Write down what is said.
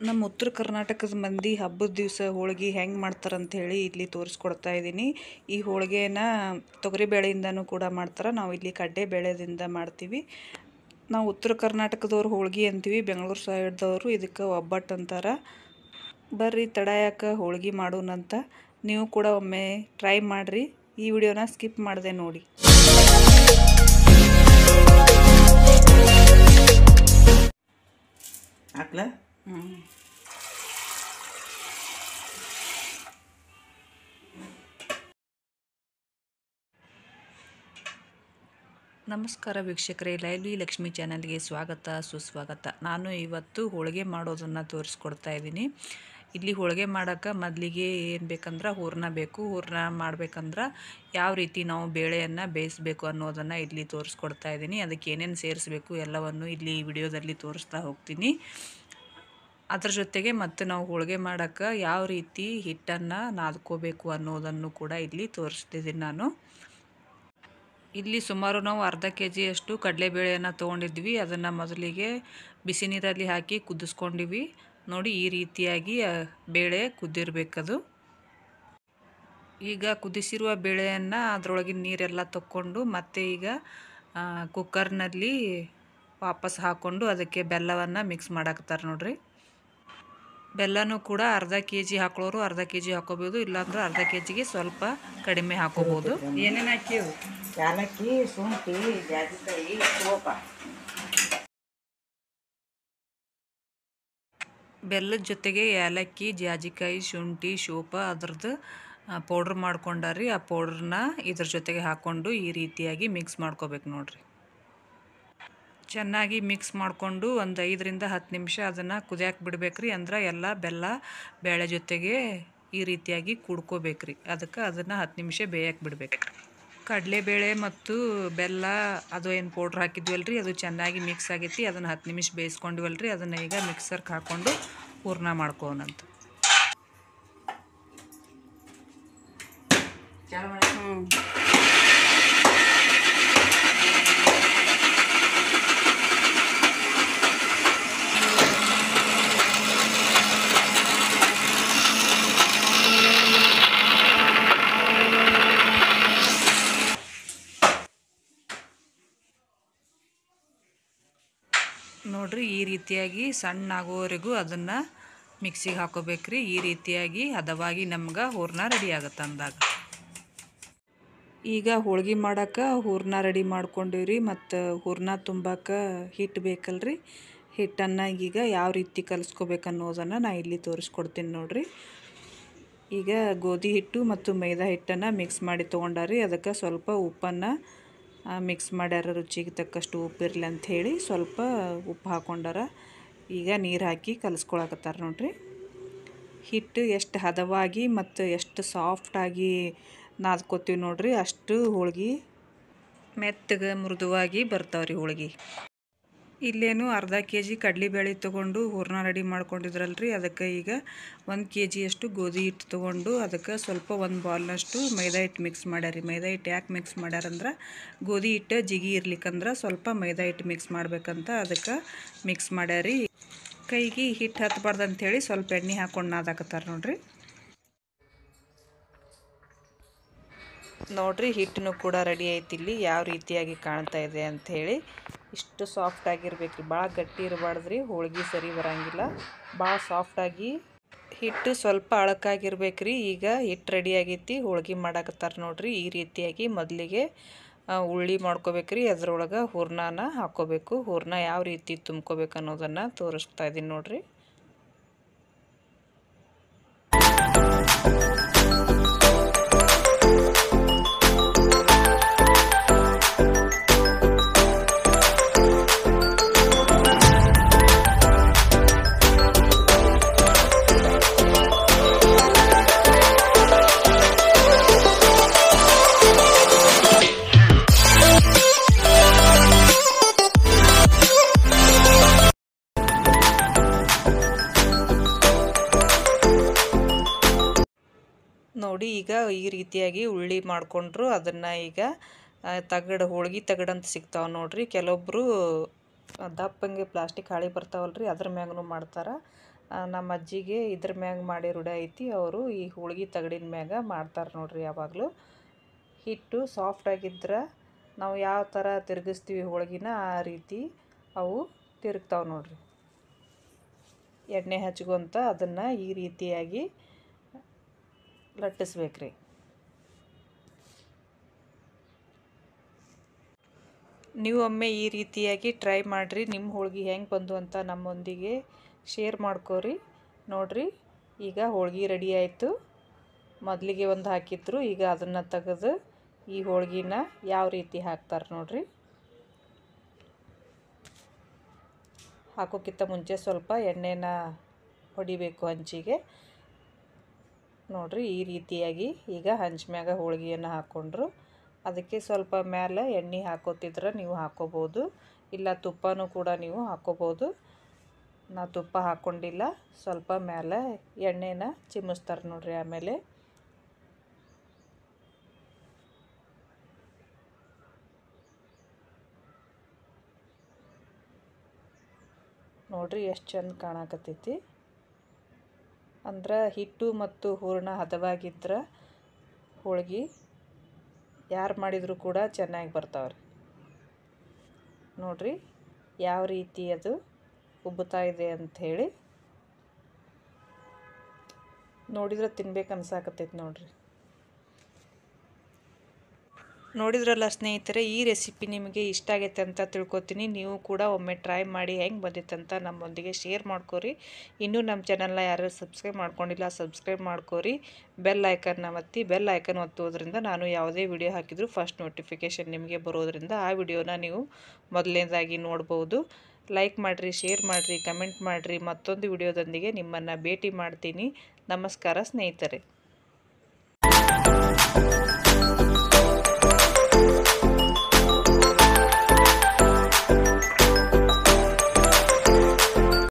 ನಮ್ಮ ಉತ್ತರ ಕರ್ನಾಟಕದ ಮಂದಿ ಹಬ್ಬದ ದಿವಸ ಹೋಳ್ಗೆ ಹೆಂಗೆ ಮಾಡ್ತಾರಂತ ಹೇಳಿ ಇಲ್ಲಿ ತೋರಿಸ್ಕೊಡ್ತಾ ಇದ್ದೀನಿ ಈ ಹೋಳಿಗೆನ ತೊಗರಿಬೇಳೆಯಿಂದನೂ ಕೂಡ ಮಾಡ್ತಾರೆ ನಾವು ಇಲ್ಲಿ ಕಡ್ಲೆ ಬೇಳೆದಿಂದ ಮಾಡ್ತೀವಿ ನಾವು ಉತ್ತರ ಕರ್ನಾಟಕದವ್ರು ಹೋಳ್ಗೆ ಅಂತೀವಿ ಬೆಂಗಳೂರು ಸೈಡ್ದವರು ಇದಕ್ಕೆ ಒಬ್ಬಟ್ಟು ಅಂತಾರೆ ಬರ್ರಿ ತಡಯಾಕ ಹೋಳ್ಗೆ ಮಾಡೋಣಂತ ನೀವು ಕೂಡ ಒಮ್ಮೆ ಟ್ರೈ ಮಾಡಿರಿ ಈ ವಿಡಿಯೋನ ಸ್ಕಿಪ್ ಮಾಡಿದೆ ನೋಡಿ ಹಾಕ್ಲ ನಮಸ್ಕಾರ ವೀಕ್ಷಕರೇ ಲೈವ್ಲಿ ಲಕ್ಷ್ಮಿ ಚಾನಲ್ಗೆ ಸ್ವಾಗತ ಸುಸ್ವಾಗತ ನಾನು ಇವತ್ತು ಹೋಳಿಗೆ ಮಾಡೋದನ್ನು ತೋರಿಸ್ಕೊಡ್ತಾ ಇದ್ದೀನಿ ಇಲ್ಲಿ ಹೋಳಿಗೆ ಮಾಡೋಕೆ ಮೊದಲಿಗೆ ಏನು ಬೇಕಂದ್ರೆ ಹೂರಣ ಬೇಕು ಹೂರಣ ಮಾಡ್ಬೇಕಂದ್ರೆ ಯಾವ ರೀತಿ ನಾವು ಬೇಳೆಯನ್ನು ಬೇಯಿಸಬೇಕು ಅನ್ನೋದನ್ನು ಇಲ್ಲಿ ತೋರಿಸ್ಕೊಡ್ತಾ ಇದ್ದೀನಿ ಅದಕ್ಕೆ ಏನೇನು ಸೇರಿಸ್ಬೇಕು ಎಲ್ಲವನ್ನು ಇಲ್ಲಿ ವಿಡಿಯೋದಲ್ಲಿ ತೋರಿಸ್ತಾ ಹೋಗ್ತೀನಿ ಅದ್ರ ಜೊತೆಗೆ ಮತ್ತು ನಾವು ಹೋಳಿಗೆ ಮಾಡೋಕ್ಕೆ ಯಾವ ರೀತಿ ಹಿಟ್ಟನ್ನು ನಾದ್ಕೋಬೇಕು ಅನ್ನೋದನ್ನು ಕೂಡ ಇಲ್ಲಿ ತೋರಿಸ್ತಿದ್ದೀನಿ ನಾನು ಇಲ್ಲಿ ಸುಮಾರು ನಾವು ಅರ್ಧ ಕೆ ಜಿಯಷ್ಟು ಕಡಲೆಬೇಳೆಯನ್ನು ತೊಗೊಂಡಿದ್ವಿ ಅದನ್ನು ಮೊದಲಿಗೆ ಬಿಸಿ ನೀರಲ್ಲಿ ಹಾಕಿ ಕುದಿಸ್ಕೊಂಡಿವಿ ನೋಡಿ ಈ ರೀತಿಯಾಗಿ ಆ, ಬೇಳೆ ಕುದ್ದಿರಬೇಕದು ಈಗ ಕುದಿಸಿರುವ ಬೇಳೆಯನ್ನು ಅದರೊಳಗಿನ ನೀರೆಲ್ಲ ತಕ್ಕೊಂಡು ಮತ್ತೆ ಈಗ ಆ, ಕುಕ್ಕರ್ನಲ್ಲಿ ವಾಪಸ್ ಹಾಕ್ಕೊಂಡು ಅದಕ್ಕೆ ಬೆಲ್ಲವನ್ನು ಮಿಕ್ಸ್ ಮಾಡಾಕ್ತಾರೆ ನೋಡ್ರಿ ಬೆಲ್ಲನೂ ಕೂಡ ಅರ್ಧ ಕೆ ಜಿ ಹಾಕೊಳ್ಳೋರು ಅರ್ಧ ಕೆ ಜಿ ಹಾಕೋಬೋದು ಇಲ್ಲಾಂದ್ರೆ ಅರ್ಧ ಕೆ ಜಿಗೆ ಸ್ವಲ್ಪ ಕಡಿಮೆ ಹಾಕೋಬೋದು ಏನೇನು ಹಾಕಿವು ಯಾಲಕ್ಕಿ ಶುಂಠಿ ಜಾಜಿಕಾಯಿ ಸೋಪ ಬೆಲ್ಲದ ಜೊತೆಗೆ ಏಲಕ್ಕಿ ಜಾಜಿಕಾಯಿ ಶುಂಠಿ ಶೋಪ ಅದ್ರದ್ದು ಪೌಡ್ರ್ ಮಾಡ್ಕೊಂಡಾರಿ ಆ ಪೌಡ್ರನ್ನ ಇದ್ರ ಜೊತೆಗೆ ಹಾಕ್ಕೊಂಡು ಈ ರೀತಿಯಾಗಿ ಮಿಕ್ಸ್ ಮಾಡ್ಕೋಬೇಕು ನೋಡ್ರಿ ಚೆನ್ನಾಗಿ ಮಿಕ್ಸ್ ಮಾಡಿಕೊಂಡು ಒಂದು ಐದರಿಂದ ಹತ್ತು ನಿಮಿಷ ಅದನ್ನು ಕುದಿಯಾಕೆ ಬಿಡ್ಬೇಕ್ರಿ ಅಂದ್ರೆ ಎಲ್ಲ ಬೆಲ್ಲ ಬೇಳೆ ಜೊತೆಗೆ ಈ ರೀತಿಯಾಗಿ ಕುಡ್ಕೋಬೇಕ್ರಿ ಅದಕ್ಕೆ ಅದನ್ನು ಹತ್ತು ನಿಮಿಷ ಬೇಯಕ್ಕೆ ಬಿಡ್ಬೇಕು ಕಡಲೆಬೇಳೆ ಮತ್ತು ಬೆಲ್ಲ ಅದು ಏನು ಪೌಡ್ರ್ ಹಾಕಿದ್ವಲ್ರಿ ಅದು ಚೆನ್ನಾಗಿ ಮಿಕ್ಸ್ ಆಗೈತಿ ಅದನ್ನು ಹತ್ತು ನಿಮಿಷ ಬೇಯಿಸ್ಕೊಂಡಿವಲ್ರಿ ಅದನ್ನು ಈಗ ಮಿಕ್ಸರ್ಗೆ ಹಾಕ್ಕೊಂಡು ಹೂರ್ಣ ಮಾಡ್ಕೋನಂತ ಚಾಲು ಮಾಡಿ ನೋಡ್ರಿ ಈ ರೀತಿಯಾಗಿ ಸಣ್ಣ ಆಗೋವರೆಗೂ ಅದನ್ನು ಮಿಕ್ಸಿಗೆ ಹಾಕೋಬೇಕ್ರಿ ಈ ರೀತಿಯಾಗಿ ಹದವಾಗಿ ನಮ್ಗೆ ಹೂರ್ಣ ರೆಡಿ ಆಗುತ್ತೆ ಅಂದಾಗ ಈಗ ಹೋಳ್ಗೆ ಮಾಡಕ್ಕೆ ಹೂರ್ಣ ರೆಡಿ ಮಾಡ್ಕೊಂಡಿವ್ರಿ ಮತ್ತು ಹೂರ್ಣ ತುಂಬಕ್ಕೆ ಹಿಟ್ಟು ಬೇಕಲ್ರಿ ಹಿಟ್ಟನ್ನು ಈಗ ಯಾವ ರೀತಿ ಕಲಿಸ್ಕೋಬೇಕು ಅನ್ನೋದನ್ನು ನಾ ಇಲ್ಲಿ ತೋರಿಸ್ಕೊಡ್ತೀನಿ ನೋಡ್ರಿ ಈಗ ಗೋಧಿ ಹಿಟ್ಟು ಮತ್ತು ಮೈದಾ ಹಿಟ್ಟನ್ನು ಮಿಕ್ಸ್ ಮಾಡಿ ತೊಗೊಂಡಾರಿ ಅದಕ್ಕೆ ಸ್ವಲ್ಪ ಉಪ್ಪನ್ನು ಮಿಕ್ಸ್ ಮಾಡ್ಯಾರ ರುಚಿಗೆ ತಕ್ಕಷ್ಟು ಉಪ್ಪು ಇರಲಿ ಅಂಥೇಳಿ ಸ್ವಲ್ಪ ಉಪ್ಪು ಹಾಕೊಂಡಾರ ಈಗ ನೀರು ಹಾಕಿ ಕಲಿಸ್ಕೊಳಕತ್ತಾರ ನೋಡ್ರಿ ಹಿಟ್ಟು ಎಷ್ಟು ಹದವಾಗಿ ಮತ್ತು ಎಷ್ಟು ಸಾಫ್ಟಾಗಿ ನಾದ್ಕೋತೀವಿ ನೋಡ್ರಿ ಅಷ್ಟು ಹೋಳ್ಗೆ ಮೆತ್ತಗೆ ಮೃದುವಾಗಿ ಬರ್ತಾವ್ರಿ ಹೋಳ್ಗೆ ಇಲ್ಲೇನು ಅರ್ಧ ಕೆ ಜಿ ಕಡಲೆಬೇಳೆ ತೊಗೊಂಡು ಹೂರ್ಣ ರೆಡಿ ಮಾಡ್ಕೊಂಡಿದ್ರಲ್ರಿ ಅದಕ್ಕೆ ಈಗ ಒಂದು ಕೆ ಜಿಯಷ್ಟು ಗೋಧಿ ಹಿಟ್ಟು ತೊಗೊಂಡು ಅದಕ್ಕೆ ಸ್ವಲ್ಪ ಒಂದು ಬಾಲ್ನಷ್ಟು ಮೈದಾ ಹಿಟ್ಟು ಮಿಕ್ಸ್ ಮಾಡ್ಯಾರಿ ಮೈದಾ ಹಿಟ್ಟು ಯಾಕೆ ಮಿಕ್ಸ್ ಮಾಡ್ಯಾರಂದ್ರೆ ಗೋಧಿ ಹಿಟ್ಟು ಜಿಗಿ ಇರ್ಲಿಕ್ಕಂದ್ರೆ ಸ್ವಲ್ಪ ಮೈದಾ ಹಿಟ್ಟು ಮಿಕ್ಸ್ ಮಾಡ್ಬೇಕಂತ ಅದಕ್ಕೆ ಮಿಕ್ಸ್ ಮಾಡ್ಯಾರಿ ಕೈಗೆ ಹಿಟ್ಟು ಹತ್ಬಾರ್ದು ಅಂಥೇಳಿ ಸ್ವಲ್ಪ ಎಣ್ಣೆ ಹಾಕೊಂಡು ನಾದಾಕತ್ತಾರ ನೋಡ್ರಿ ನೋಡ್ರಿ ಹಿಟ್ಟನ್ನು ಕೂಡ ರೆಡಿ ಐತಿ ಇಲ್ಲಿ ಯಾವ ರೀತಿಯಾಗಿ ಕಾಣ್ತಾ ಇದೆ ಅಂಥೇಳಿ ಇಷ್ಟು ಸಾಫ್ಟ್ ಆಗಿರ್ಬೇಕು ರೀ ಭಾಳ ಗಟ್ಟಿ ಇರಬಾರ್ದ್ರಿ ಹೋಳ್ಗೆ ಸರಿ ಬರಂಗಿಲ್ಲ ಭಾಳ ಸಾಫ್ಟಾಗಿ ಹಿಟ್ಟು ಸ್ವಲ್ಪ ಅಳಕಾಗಿರ್ಬೇಕು ರೀ ಈಗ ಹಿಟ್ಟು ರೆಡಿ ಆಗೈತಿ ಹೋಳ್ಗೆ ಮಾಡಾಕತ್ತಾರ ನೋಡ್ರಿ ಈ ರೀತಿಯಾಗಿ ಮೊದಲಿಗೆ ಉಳ್ಳಿ ಮಾಡ್ಕೋಬೇಕ್ರಿ ಅದ್ರೊಳಗೆ ಹೂರ್ಣನ ಹಾಕ್ಕೋಬೇಕು ಹೂರ್ಣ ಯಾವ ರೀತಿ ತುಂಬ್ಕೋಬೇಕು ಅನ್ನೋದನ್ನು ತೋರಿಸ್ತಾ ಇದ್ದೀನಿ ನೋಡ್ರಿ ನೋಡಿ ಈಗ ಈ ರೀತಿಯಾಗಿ ಉಳ್ಳಿ ಮಾಡಿಕೊಂಡ್ರು ಅದನ್ನು ಈಗ ಆ, ತಗಡು ಹೋಳ್ಗೆ ತಗಡು ಅಂತ ಸಿಗ್ತಾವೆ ನೋಡ್ರಿ ಕೆಲವೊಬ್ಬರು ದಪ್ಪಂಗೆ ಪ್ಲಾಸ್ಟಿಕ್ ಹಾಳಿ ಬರ್ತಾವಲ್ರಿ ಅದ್ರ ಮ್ಯಾಗೂ ಮಾಡ್ತಾರೆ ಆ, ನಮ್ಮ ಅಜ್ಜಿಗೆ ಇದ್ರ ಮ್ಯಾಗ ಮಾಡಿ ರೂಢ ಐತಿ ಅವರು ಈ ಹೋಳ್ಗೆ ತಗಡಿನ ಮ್ಯಾಗ ಮಾಡ್ತಾರೆ ನೋಡ್ರಿ ಯಾವಾಗಲೂ ಹಿಟ್ಟು ಸಾಫ್ಟ್ ಆಗಿದ್ರೆ ನಾವು ಯಾವ ಥರ ತಿರುಗಿಸ್ತೀವಿ ಹೋಳ್ಗಿನ ಆ ರೀತಿ ಅವು ತಿರುಗ್ತಾವೆ ನೋಡ್ರಿ ಎಣ್ಣೆ ಹಚ್ಕೊಂತ ಅದನ್ನು ಈ ರೀತಿಯಾಗಿ ಲಟ್ಟಿಸ್ಬೇಕ್ರಿ ನೀವು ಒಮ್ಮೆ ಈ ರೀತಿಯಾಗಿ ಟ್ರೈ ಮಾಡಿರಿ ನಿಮ್ಮ ಹೋಳ್ಗೆ ಹೆಂಗೆ ಬಂದು ಅಂತ ನಮ್ಮೊಂದಿಗೆ ಶೇರ್ ಮಾಡ್ಕೋರಿ ನೋಡ್ರಿ ಈಗ ಹೋಳ್ಗೆ ರೆಡಿ ಆಯಿತು ಮೊದಲಿಗೆ ಒಂದು ಹಾಕಿದ್ರು ಈಗ ಅದನ್ನು ತೆಗೆದು ಈ ಹೋಳ್ಗಿನ ಯಾವ ರೀತಿ ಹಾಕ್ತಾರೆ ನೋಡ್ರಿ ಹಾಕೋಕ್ಕಿಂತ ಮುಂಚೆ ಸ್ವಲ್ಪ ಎಣ್ಣೆನ ಹೊಡಿಬೇಕು ಹಂಚಿಗೆ ನೋಡ್ರಿ ಈ ರೀತಿಯಾಗಿ ಈಗ ಹಂಚ್ಮ್ಯಾಗ ಹೋಳ್ಗೆಯನ್ನು ಹಾಕ್ಕೊಂಡ್ರು ಅದಕ್ಕೆ ಸ್ವಲ್ಪ ಮೇಲೆ ಎಣ್ಣೆ ಹಾಕೋತಿದ್ರೆ ನೀವು ಹಾಕೋಬೋದು ಇಲ್ಲ ತುಪ್ಪನೂ ಕೂಡ ನೀವು ಹಾಕೋಬೋದು ನಾ ತುಪ್ಪ ಹಾಕ್ಕೊಂಡಿಲ್ಲ ಸ್ವಲ್ಪ ಮೇಲೆ ಎಣ್ಣೆನ ಚಿಮ್ಮಿಸ್ತಾರೆ ನೋಡ್ರಿ ಆಮೇಲೆ ನೋಡ್ರಿ ಎಷ್ಟು ಚಂದ ಕಾಣಕತ್ತೈತಿ ಅಂದ್ರೆ ಹಿಟ್ಟು ಮತ್ತು ಹೂರಣ ಹದವಾಗಿದ್ರೆ ಹೋಳ್ಗೆ ಯಾರು ಮಾಡಿದರೂ ಕೂಡ ಚೆನ್ನಾಗಿ ಬರ್ತಾವ್ರಿ ನೋಡ್ರಿ ಯಾವ ರೀತಿ ಅದು ಉಬ್ಬುತ್ತಾ ಇದೆ ಅಂಥೇಳಿ ನೋಡಿದ್ರೆ ತಿನ್ಬೇಕು ಅನ್ಸಾಕತ್ತೈತಿ ನೋಡ್ರಿ ನೋಡಿದ್ರಲ್ಲ ಸ್ನೇಹಿತರೆ ಈ ರೆಸಿಪಿ ನಿಮಗೆ ಇಷ್ಟ ಆಗೈತೆ ಅಂತ ತಿಳ್ಕೊತೀನಿ ನೀವು ಕೂಡ ಒಮ್ಮೆ ಟ್ರೈ ಮಾಡಿ ಹೆಂಗೆ ಬಂದಿತ್ತಂತ ನಮ್ಮೊಂದಿಗೆ ಶೇರ್ ಮಾಡ್ಕೊರಿ ಇನ್ನೂ ನಮ್ಮ ಚಾನಲ್ನ ಯಾರು ಸಬ್ಸ್ಕ್ರೈಬ್ ಮಾಡ್ಕೊಂಡಿಲ್ಲ ಸಬ್ಸ್ಕ್ರೈಬ್ ಮಾಡ್ಕೊರಿ ಬೆಲ್ ಐಕನ್ನ ಒತ್ತಿ ಬೆಲ್ ಐಕನ್ ಒತ್ತೋದ್ರಿಂದ ನಾನು ಯಾವುದೇ ವಿಡಿಯೋ ಹಾಕಿದರೂ ಫಸ್ಟ್ ನೋಟಿಫಿಕೇಷನ್ ನಿಮಗೆ ಬರೋದ್ರಿಂದ ಆ ವಿಡಿಯೋನ ನೀವು ಮೊದಲನೇದಾಗಿ ನೋಡ್ಬೋದು ಲೈಕ್ ಮಾಡಿರಿ ಶೇರ್ ಮಾಡಿರಿ ಕಮೆಂಟ್ ಮಾಡಿರಿ ಮತ್ತೊಂದು ವಿಡಿಯೋದೊಂದಿಗೆ ನಿಮ್ಮನ್ನು ಭೇಟಿ ಮಾಡ್ತೀನಿ ನಮಸ್ಕಾರ ಸ್ನೇಹಿತರೆ